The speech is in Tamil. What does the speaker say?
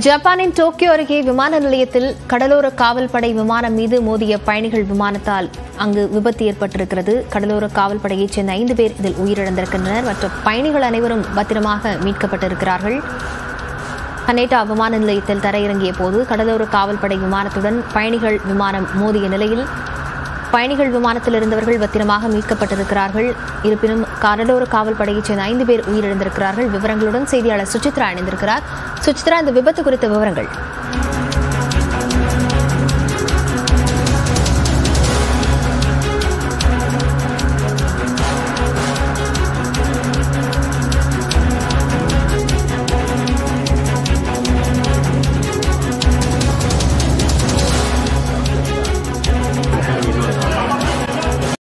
ஜப்பானின் டோக்கியோ அருகே விமான நிலையத்தில் கடலோர காவல்படை விமானம் மீது மோதிய பயணிகள் விமானத்தால் அங்கு விபத்து ஏற்பட்டிருக்கிறது கடலோர காவல்படையைச் சேர்ந்த ஐந்து பேர் இதில் உயிரிழந்திருக்கின்றனர் மற்றும் பயணிகள் அனைவரும் பத்திரமாக மீட்கப்பட்டிருக்கிறார்கள் ஹனேட்டா விமான நிலையத்தில் தரையிறங்கிய போது கடலோர காவல்படை விமானத்துடன் பயணிகள் விமானம் மோதிய நிலையில் பயணிகள் விமானத்தில் இருந்தவர்கள் பத்திரமாக மீட்கப்பட்டிருக்கிறார்கள் இருப்பினும் கடலோர காவல்படையைச் சேர்ந்த ஐந்து பேர் உயிரிழந்திருக்கிறார்கள் விவரங்களுடன் செய்தியாளர் சுசித்ரா இணைந்திருக்கிறார் சுசித்ரா இந்த விபத்து குறித்த விவரங்கள்